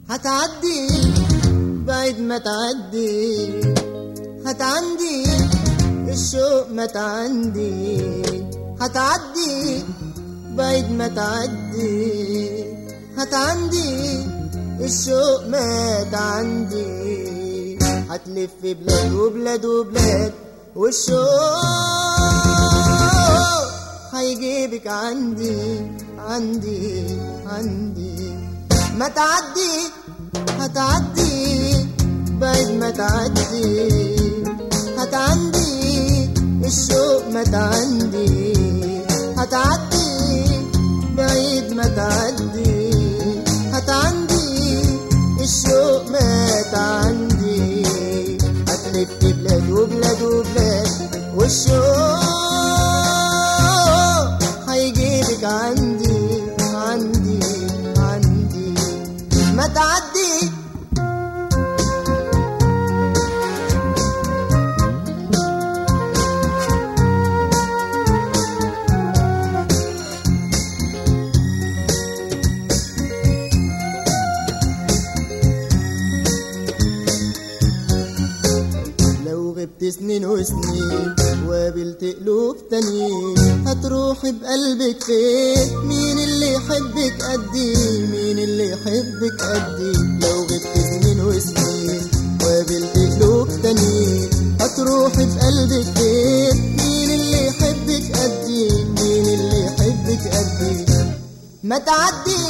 هتعدي بعد ما تعدي هتعندي الشوق ما تعندي هتعدي بعد ما تعدي هتعندي الشوق ما تعندي هتلف بلاد وبلاد وبلاد والشوق هيجيبك عندي عندي عندي ما تعدي هتعدي بعد ما تعدي هتعندي الشوق ما تعندي هتعدي بعيد ما تعدي هتعندي الشوق ما تعندي هتلف بلاد وبلاد وبلاد والشوق هيجيبك عندي عندي عندي ما تعدي لو غبت سنين وسنين وقابلت قلوب تانيين هتروح بقلبك فين مين اللي يحبك قدي مين اللي يحبك قدي لو غبت سنين وسنين وقابلت قلوب تانيين هتروح بقلبك فين مين اللي يحبك قدي مين اللي يحبك قدي ما تعدي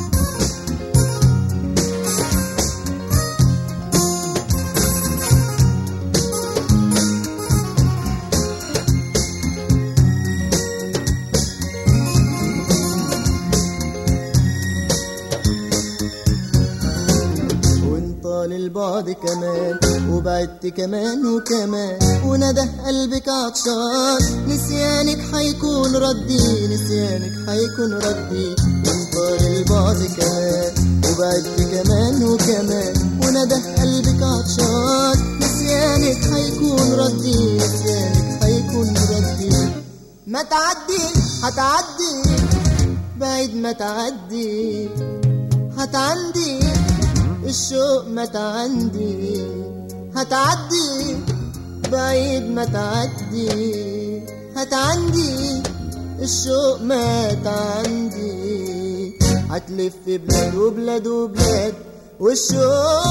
وانطال البعد كمان وبعدت كمان وكمان وندى قلبك عطشان نسيانك حيكون ردي نسيانك حيكون ردي وانطال البعد كمان وبعدت كمان وكمان وندى قلبك عطشان نسيانك حيكون ردي نسيانك حيكون ردي ما تعدي هتعدي بعيد ما تعدي هتعندي الشوق ما تعندي هتعدي بعيد ما تعدي هتعندي الشوق ما تعندي هتلف بلاد وبلاد وبلاد والشوق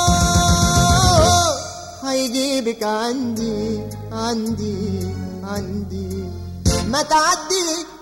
هيجيبك عندي عندي عندي ما تعدي